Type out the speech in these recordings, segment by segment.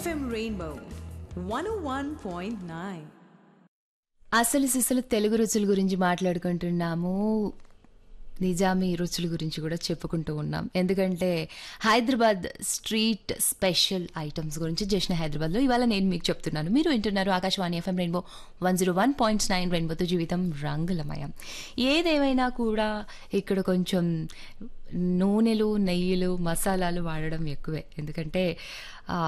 FM Rainbow 101.9. అసలు సిసలు తెలుగు రుచుల గురించి మాట్లాడుకుంటున్నాము నిజామీ రుచుల గురించి కూడా చెప్పుకుంటూ ఉన్నాం ఎందుకంటే హైదరాబాద్ స్ట్రీట్ స్పెషల్ ఐటమ్స్ గురించి చేసిన హైదరాబాద్లో ఇవాళ నేను మీకు చెప్తున్నాను మీరు వింటున్నారు Akashvani FM Rainbow one zero one point nine రెయిన్బోతో జీవితం రంగులమయం ఏదేమైనా కూడా ఇక్కడ కొంచెం నూనెలు నెయ్యిలు మసాలాలు వాడడం ఎక్కువే ఎందుకంటే ఆ,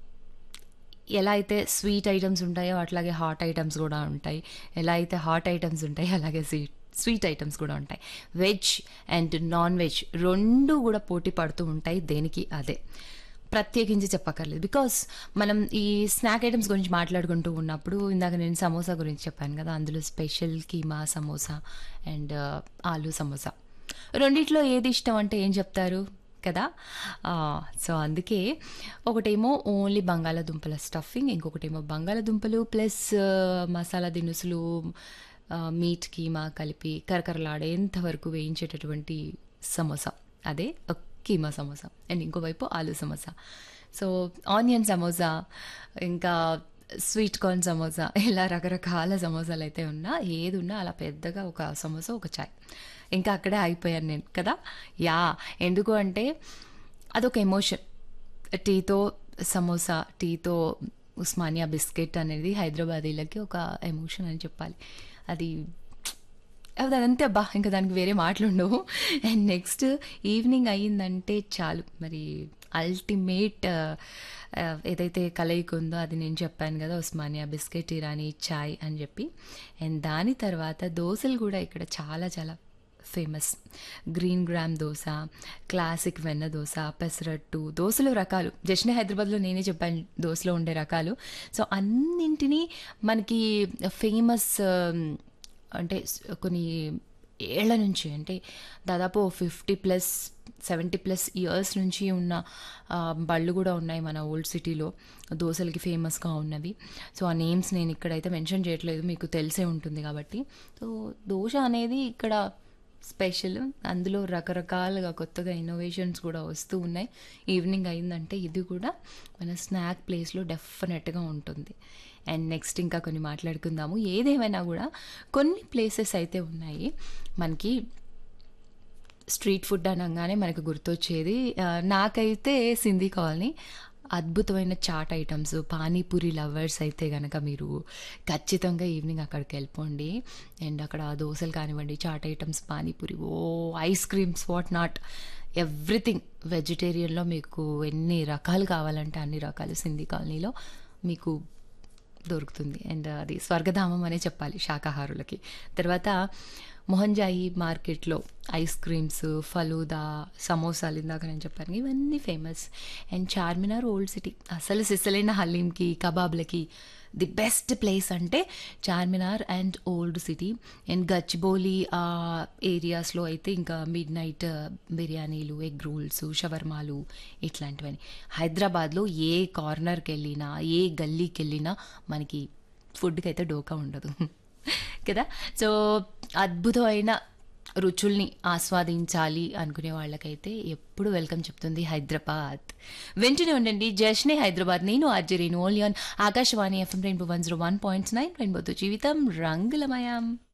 ఎలా అయితే స్వీట్ ఐటమ్స్ ఉంటాయో అట్లాగే హాట్ ఐటమ్స్ కూడా ఉంటాయి ఎలా అయితే హాట్ ఐటమ్స్ ఉంటాయో అలాగే స్వీట్ స్వీట్ ఐటమ్స్ కూడా ఉంటాయి వెజ్ అండ్ నాన్ వెజ్ రెండు కూడా పోటీ పడుతూ ఉంటాయి దేనికి అదే ప్రత్యేకించి చెప్పక్కర్లేదు బికాస్ మనం ఈ స్నాక్ ఐటమ్స్ గురించి మాట్లాడుకుంటూ ఉన్నప్పుడు ఇందాక నేను సమోసా గురించి చెప్పాను కదా అందులో స్పెషల్ కీమా సమోసా అండ్ ఆలు సమోసా రెండిట్లో ఏది ఇష్టం అంటే ఏం చెప్తారు కదా సో అందుకే ఒకటేమో ఓన్లీ బంగాళాదుంపల స్టఫింగ్ ఇంకొకటేమో బంగాళాదుంపలు ప్లస్ మసాలా దినుసులు మీట్ కీమా కలిపి కరకరలాడేంత వరకు వేయించేటటువంటి సమోసా అదే ఒక కీమా సమోసా అండ్ ఇంకోవైపు ఆలు సమోసా సో ఆనియన్ సమోసా ఇంకా స్వీట్ కార్న్ సమోసా ఇలా రకరకాల సమోసాలు అయితే ఉన్నా ఏది ఉన్నా అలా పెద్దగా ఒక సమోసా ఒక చాయ్ ఇంకా అక్కడే అయిపోయాను నేను కదా యా ఎందుకు అంటే అదొక ఎమోషన్ టీతో సమోసా టీతో ఉస్మానియా బిస్కెట్ అనేది హైదరాబాదీలకి ఒక ఎమోషన్ అని చెప్పాలి అది అదంతే అబ్బా ఇంకా దానికి వేరే మాటలు ఉండవు అండ్ నెక్స్ట్ ఈవినింగ్ అయ్యిందంటే చాలు మరి అల్టిమేట్ ఏదైతే కలయిక ఉందో అది నేను చెప్పాను కదా ఉస్మానియా బిస్కెట్ ఇరానీ చాయ్ అని చెప్పి అండ్ దాని తర్వాత దోశలు కూడా ఇక్కడ చాలా చాలా famous green gram dosa classic వెన్న దోశ పెసరట్టు దోశలు రకాలు జస్ట్ హైదరాబాద్లో నేనే చెప్పాను దోశలో ఉండే రకాలు సో అన్నింటినీ మనకి ఫేమస్ అంటే కొన్ని ఏళ్ల నుంచి అంటే దాదాపు fifty plus seventy plus years నుంచి ఉన్న ఆ, బళ్ళు కూడా ఉన్నాయి మన ఓల్డ్ సిటీలో దోశలకి ఫేమస్గా ఉన్నవి సో ఆ నేమ్స్ నేను ఇక్కడైతే మెన్షన్ చేయట్లేదు మీకు తెలిసే ఉంటుంది కాబట్టి సో దోశ అనేది ఇక్కడ స్పెషల్ అందులో రకరకాలుగా కొత్తగా ఇన్నోవేషన్స్ కూడా వస్తూ ఉన్నాయి ఈవినింగ్ అయిందంటే ఇది కూడా మన స్నాక్ ప్లేస్లో డెఫినెట్గా ఉంటుంది అండ్ నెక్స్ట్ ఇంకా కొన్ని మాట్లాడుకుందాము ఏదేమైనా కూడా కొన్ని ప్లేసెస్ అయితే ఉన్నాయి మనకి స్ట్రీట్ ఫుడ్ అనగానే మనకు గుర్తొచ్చేది ఆ, నాకైతే సింధీ కాలనీ అద్భుతమైన చాట్ ఐటమ్స్ పానీపూరి లవర్స్ అయితే కనుక మీరు ఖచ్చితంగా ఈవినింగ్ అక్కడికి వెళ్ళిపోండి అండ్ అక్కడ దోశలు కానివ్వండి చాట్ ఐటమ్స్ పానీపూరి ఓ ice creams what not everything వెజిటేరియన్లో మీకు ఎన్ని రకాలు కావాలంటే అన్ని రకాలు సింధీ కాలనీలో మీకు దొరుకుతుంది అండ్ అది స్వర్గధామం అనే చెప్పాలి శాకాహారులకి తర్వాత మొహంజాయి మార్కెట్లో ఐస్ క్రీమ్స్ ఫలూదా సమోసాలు ఇందాక నేను చెప్పాను ఇవన్నీ famous and Charminar old city అసలు సిసలైన హలీంకి కబాబ్లకి ది బెస్ట్ ప్లేస్ అంటే Charminar and old city and Gachibowli ఆ ఏరియాస్లో అయితే ఇంకా మిడ్ నైట్ బిర్యానీలు ఎగ్ రోల్స్ షవర్మాలు ఇట్లాంటివని హైదరాబాద్లో ఏ కార్నర్కి వెళ్ళినా ఏ గల్లీకి వెళ్ళినా మనకి ఫుడ్కి అయితే డోకా ఉండదు కదా సో అద్భుతమైన రుచుల్ని ఆస్వాదించాలి అనుకునే వాళ్ళకైతే ఎప్పుడు వెల్కమ్ చెప్తుంది హైదరాబాద్ వెంటనే ఉండండి జష్నే హైదరాబాద్ నేను ఆర్జరీను only on Akashvani FM Rainbow one zero one point nine రెయిన్బోతో జీవితం రంగులమయం